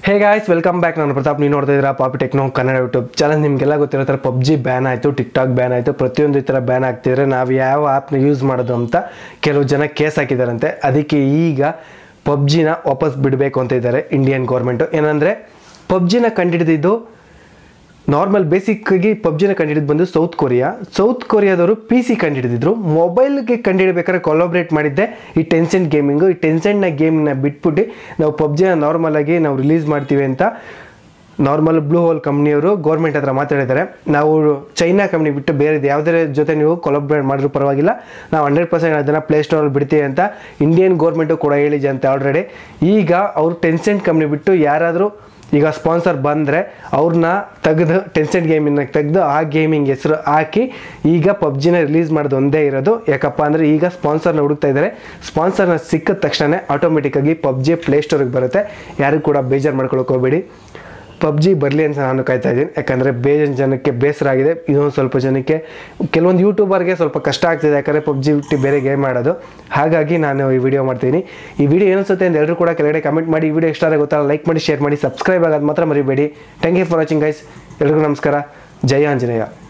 hey guys welcome back ನಾನು ಪ್ರತಾಪ್ ನೀವು ನೋಡ್ತಾ ಇದ್ದೀರಾ ಪಾಪಿ ಟೆಕ್ನೋ ಕನ್ನಡ ಯೂಟ್ಯೂಬ್ ಚಾನಲ್ ನಿಮಗೆಲ್ಲ ಗೊತ್ತಿರೋ ಥರ ಪಬ್ಜಿ ಬ್ಯಾನ್ ಆಯಿತು ಟಿಕ್ ಟಾಕ್ ಬ್ಯಾನ್ ಆಯಿತು ಪ್ರತಿಯೊಂದು ಈ ಥರ ಬ್ಯಾನ್ ಆಗ್ತಿದ್ರೆ ನಾವು ಯಾವ ಆ್ಯಪ್ನ ಯೂಸ್ ಮಾಡೋದು ಅಂತ ಕೆಲವು ಜನ ಕೇಸ್ ಹಾಕಿದಾರಂತೆ ಅದಕ್ಕೆ ಈಗ ಪಬ್ಜಿನ ವಾಪಸ್ ಬಿಡಬೇಕು ಅಂತ ಇದ್ದಾರೆ ಇಂಡಿಯನ್ ಗೌರ್ಮೆಂಟು ಏನಂದರೆ ಪಬ್ಜಿನ ಕಂಡಿಡಿದಿದ್ದು ನಾರ್ಮಲ್ ಬೇಸಿಕ್ಕಾಗಿ ಪಬ್ಜಿನ ಕಂಡುಹಿಡಿದು ಬಂದು ಸೌತ್ ಕೊರಿಯಾ ಸೌತ್ ಕೊರಿಯಾದವರು ಪಿ ಸಿ ಕಂಡುಹಿಡಿದಿದ್ರು ಮೊಬೈಲ್ಗೆ ಕಂಡುಹಿಡಬೇಕಾದ್ರೆ ಕೊಲಾಬ್ರೇಟ್ ಮಾಡಿದ್ದೆ ಈ ಟೆನ್ಸೆಂಟ್ ಗೇಮಿಂಗು ಈ ಟೆನ್ಸೆಂಟ್ನ ಗೇಮ್ನ ಬಿಟ್ಬಿಟ್ಟು ನಾವು ಪಬ್ಜಿನ ನಾರ್ಮಲ್ ಆಗಿ ನಾವು ರಿಲೀಸ್ ಮಾಡ್ತೀವಿ ಅಂತ ನಾರ್ಮಲ್ ಬ್ಲೂ ಹೋಲ್ ಕಂಪ್ನಿಯವರು ಗೌರ್ಮೆಂಟ್ ಹತ್ರ ಮಾತಾಡಿದ್ದಾರೆ ನಾವು ಚೈನಾ ಕಂಪ್ನಿ ಬಿಟ್ಟು ಬೇರೆ ಯಾವುದೇ ಜೊತೆ ನೀವು ಕೊಲಾಬ್ರೇಟ್ ಮಾಡಿದ್ರು ಪರವಾಗಿಲ್ಲ ನಾವು ಹಂಡ್ರೆಡ್ ಪರ್ಸೆಂಟ್ ಅದನ್ನು ಪ್ಲೇಸ್ಟೋರಲ್ಲಿ ಬಿಡ್ತೀವಿ ಅಂತ ಇಂಡಿಯನ್ ಗೌರ್ಮೆಂಟು ಕೂಡ ಹೇಳಿದೆ ಅಂತ ಆಲ್ರೆಡಿ ಈಗ ಅವರು ಟೆನ್ಸೆಂಟ್ ಕಂಪ್ನಿ ಬಿಟ್ಟು ಯಾರಾದರೂ ಈಗ ಸ್ಪಾನ್ಸರ್ ಬಂದರೆ ಅವ್ರನ್ನ ತೆಗೆದು ಟೆನ್ಸೆಂಟ್ ಗೇಮಿನ ತೆಗೆದು ಆ ಗೇಮಿಂಗ್ ಹೆಸರು ಹಾಕಿ ಈಗ ಪಬ್ಜಿನ ರಿಲೀಸ್ ಮಾಡೋದು ಒಂದೇ ಇರೋದು ಯಾಕಪ್ಪ ಅಂದರೆ ಈಗ ಸ್ಪಾನ್ಸರ್ನ ಹುಡುಕ್ತಾ ಇದ್ದಾರೆ ಸ್ಪಾನ್ಸರ್ನ ಸಿಕ್ಕಿದ ತಕ್ಷಣ ಆಟೋಮೆಟಿಕ್ಕಾಗಿ ಪಬ್ಜಿ ಪ್ಲೇಸ್ಟೋರಿಗೆ ಬರುತ್ತೆ ಯಾರಿಗೂ ಕೂಡ ಬೇಜಾರು ಮಾಡ್ಕೊಳಕ್ಕೆ ಹೋಗಬೇಡಿ ಪಬ್ಜಿ ಬರಲಿ ಅಂತ ನಾನು ಕಾಯ್ತಾ ಇದ್ದೀನಿ ಯಾಕಂದರೆ ಬೇಜನ್ ಜನಕ್ಕೆ ಬೇಸರ ಆಗಿದೆ ಇನ್ನೊಂದು ಸ್ವಲ್ಪ ಜನಕ್ಕೆ ಕೆಲವೊಂದು ಯೂಟ್ಯೂಬರ್ಗೆ ಸ್ವಲ್ಪ ಕಷ್ಟ ಆಗ್ತಿದೆ ಯಾಕಂದರೆ ಪಬ್ಜಿ ಬಿಟ್ಟು ಬೇರೆ ಗೇಮ್ ಆಡೋದು ಹಾಗಾಗಿ ನಾನು ಈ ವಿಡಿಯೋ ಮಾಡ್ತೀನಿ ಈ ವಿಡಿಯೋ ಏನಿಸುತ್ತೆ ಅಂತ ಎಲ್ಲರೂ ಕೂಡ ಕೆಳಗಡೆ ಕಮೆಂಟ್ ಮಾಡಿ ಈ ವಿಡಿಯೋ ಇಷ್ಟ ಆದರೆ ಗೊತ್ತಲ್ಲ ಲೈಕ್ ಮಾಡಿ ಶೇರ್ ಮಾಡಿ ಸಬ್ಸ್ಕ್ರೈಬ್ ಆಗೋದು ಮಾತ್ರ ಮರಿಬೇಡಿ thank you for watching guys ಎಲ್ರಿಗೂ ನಮಸ್ಕಾರ ಜಯ ಆಂಜನೇಯ